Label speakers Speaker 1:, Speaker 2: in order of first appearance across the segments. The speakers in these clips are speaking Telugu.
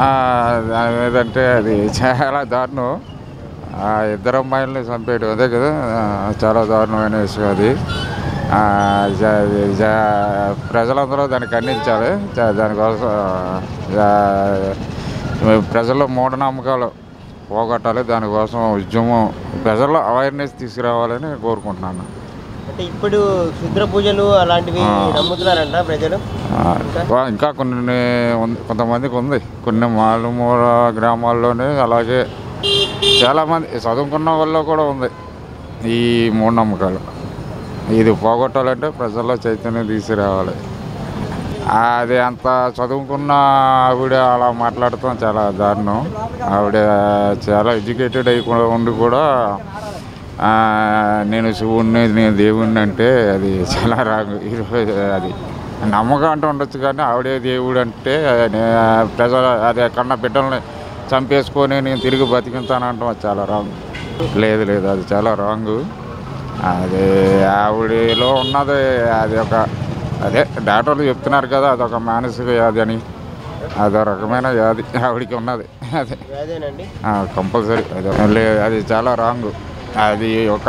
Speaker 1: ఆ, దాని మీద అంటే అది చాలా దారుణం ఆ ఇద్దరు అమ్మాయిల్ని చంపేయడం అదే కదా ఆ, చాలా దారుణమైన విషయం అది ఆ, జ- జ- ప్రజలందరూ దాన్ని ఖండించాలి జ- దానికోసం ఆ, ప్రజల్లో మూఢనమ్మకాలు పోగొట్టాలి దానికోసం ఉద్యమం ప్రజల్లో అవేర్నెస్ తీసుకురావాలని కోరుకుంటున్నాను
Speaker 2: అంటే ఇప్పుడు క్షుద్ర పూజలు అలాంటివి
Speaker 1: ఆ.
Speaker 2: నమ్ముతున్నారంట ప్రజలు
Speaker 1: ఆ, వా- ఇంకా కొన్ని ఉంది కొంతమందికి ఉంది కొన్ని మారుమూల గ్రామాల్లోనే అలాగే చాలామంది చదువుకున్న వాళ్ళు కూడా ఉంది ఈ మూఢనమ్మకాలు ఇది పోగొట్టాలంటే ప్రజల్లో చైతన్యం తీసుకురావాలి అది అంత చదువుకున్న ఆవిడ అలా మాట్లాడటం చాలా దారుణం ఆవిడ చాలా ఎడ్యుకేటెడ్ అయి కూడా ఉండి కూడా ఆ, నేను శివుణ్ణి నేను దేవుణ్ణి అంటే అది చాలా రాంగ్ ఈరోజు అది నమ్మకం అంటూ ఉండొచ్చు కానీ ఆవిడే దేవుడు అంటే నే- ప్రజల అదే కన్న బిడ్డల్ని చంపేసుకొని నేను తిరిగి బతికింతానంటాం అది చాలా రాంగ్ లేదు లేదు అది చాలా రాంగ్ అది ఆవిడలో ఉన్నది అది ఒక అదే డాక్టర్లు చెప్తున్నారు కదా అదొక మానసిక వ్యాధి అని అదో రకమైన వ్యాధి ఆవిడకి ఉన్నది అదే
Speaker 2: అదేనండి
Speaker 1: కంపల్సరీ అది లే- అది చాలా రాంగ్ అది ఒక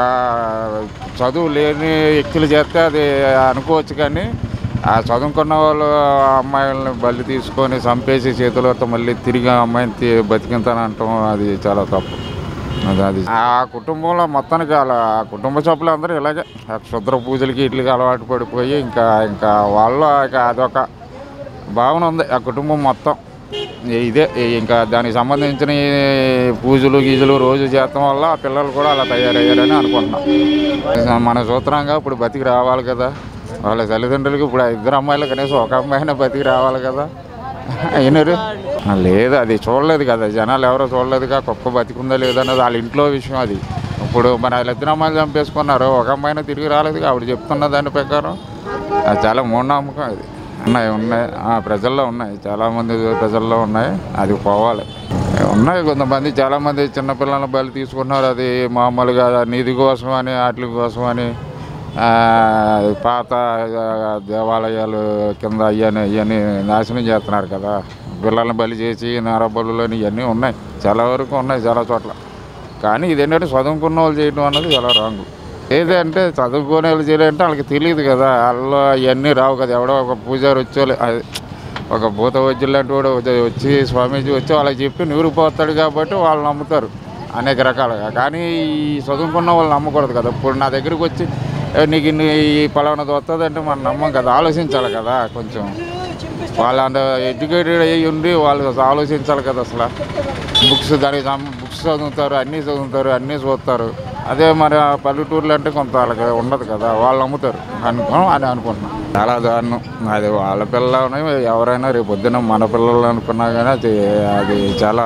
Speaker 1: చదువు లేని వ్యక్తులు చేస్తే అది అనుకోవచ్చు కానీ ఆ చదువుకున్న వాళ్ళు ఆ అమ్మాయిలని బలి తీసుకొని చంపేసి చేతులతో మళ్ళీ తిరిగి ఆ అమ్మాయిని తీ- బతికింతానంటాం అది చాలా తప్పు అది అది ఆ కుటుంబంలో మొత్తానికి అలా ఆ కుటుంబ సభ్యులు అందరూ ఇలాగే ఆ క్షుద్ర పూజలకి వీటికి అలవాటు పడిపోయి ఇంకా ఇంకా వాళ్ళు ఇక అదొక భావన ఉంది ఆ కుటుంబం మొత్తం ఇదే ఇంకా దానికి సంబంధించిన ఈ పూజలు గీజులు రోజు చేస్తాం వల్ల ఆ పిల్లలు కూడా అలా తయారయ్యారని అనుకుంటున్నాం మన సూత్రంగా ఇప్పుడు బతికి రావాలి కదా వాళ్ళ తల్లిదండ్రులకి ఇప్పుడు ఆ ఇద్దరు అమ్మాయిలు కనీసం ఒక అమ్మాయినా బతికి రావాలి కదా అయినారు లేదు అది చూడలేదు కదా జనాలు ఎవరో చూడలేదుగా కుక్క బతికుందా లేదన్నది వాళ్ళ ఇంట్లో విషయం అది ఇప్పుడు మన వాళ్ళ ఇద్దరు అమ్మాయిలు చంపేసుకున్నారు ఒక అమ్మాయినా తిరిగి రాలేదుగా ఆవిడ చెప్తున్న దాని ప్రకారం అది చాలా మూఢనమ్మకం అది ఉన్నాయి ఉన్నాయి ఆ, ప్రజల్లో ఉన్నాయి చాలామంది ప్రజల్లో ఉన్నాయి అది పోవాలి ఉన్నాయి కొంతమంది చాలామంది చిన్నపిల్లల బలి తీసుకున్నారు అది మామూలుగా నిధి కోసం అని వాటి కోసం అని ఆ, పాత ఆ, దేవాలయాలు కింద అయ్యని ఇవన్నీ నాశనం చేస్తున్నారు కదా పిల్లల్ని బలి చేసి నరబలులని ఇవన్నీ ఉన్నాయి చాలా వరకు ఉన్నాయి చాలా చోట్ల కానీ ఇదేంటంటే చదువుకున్న వాళ్ళు చేయడం అన్నది చాలా రాంగ్ ఏదంటే చదువుకునే వాళ్ళు చేయాలంటే వాళ్ళకి తెలియదు కదా వాళ్ళు ఇవన్నీ రావు కదా ఎవడో ఒక పూజారి వచ్చేవాళ్ళు అది ఒక భూత వైద్యులు లాంటి వాడు వచ్చి- వచ్చి స్వామీజీ వచ్చి వాళ్ళకి చెప్పి నూరిపోతాడు కాబట్టి వాళ్ళు నమ్ముతారు అనేక రకాలుగా కానీ ఈ చదువుకున్న వాళ్ళు నమ్మకూడదు కదా ఇప్పుడు నా దగ్గరికి వచ్చి "ఏ, నీకు ఇన్ని ఈ పలానాది వస్తుంది అంటే మనం నమ్మం కదా ఆలోచించాలి కదా కొంచెం వాళ్ళు అంత ఎడ్యుకేటెడ్ అయ్యి ఉండి వాళ్ళు ఆలోచించాలి కదా అసలు బుక్స్ దానికి సం- బుక్స్ చదువుతారు అన్నీ చదువుతారు అన్నీ చూస్తారు అదే మరి ఆ పల్లెటూర్లు అంటే కొంత వాళ్ళకి ఉండదు కదా వాళ్ళు నమ్ముతారు అనుకో అని అనుకుంటున్నాం చాలా దారుణం అది వాళ్ళ పిల్లలని ఎవరైనా రేపు పొద్దున మన పిల్లలు అనుకున్నా కానీ అది అది చాలా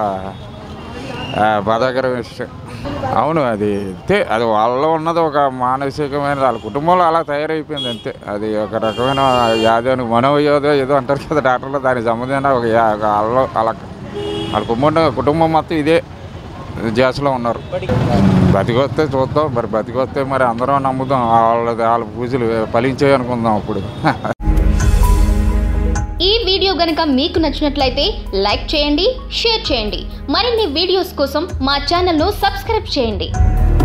Speaker 1: ఆ, బాధాకర విషయం అవును అది అంతే అది వాళ్ళలో ఉన్నది ఒక మానసికమైన వాళ్ళ కుటుంబంలో అలా తయారైపోయింది అంతే అది ఒక రకమైన వ్యాధి అని మనోవ్యాధి ఏదో అంటారు కదా డాక్టర్లు దానికి సంబంధించిన ఒక యా- ఒక వాళ్ళలో వాళ్ళ వాళ్ళ కుటుంబం కుటుంబం మొత్తం ఇదే జాసలో ఉన్నారు బతికొస్తే చూద్దాం మరి బతికొస్తే మరి అందరం నమ్ముదాం వాళ్ళ వాళ్ళ పూజలు ఫలించాయి అనుకుందాం అప్పుడు
Speaker 3: ఈ వీడియో గనుక మీకు నచ్చినట్లయితే లైక్ చేయండి షేర్ చేయండి మరిన్ని వీడియోస్ కోసం మా ఛానల్ను సబ్స్క్రైబ్ చేయండి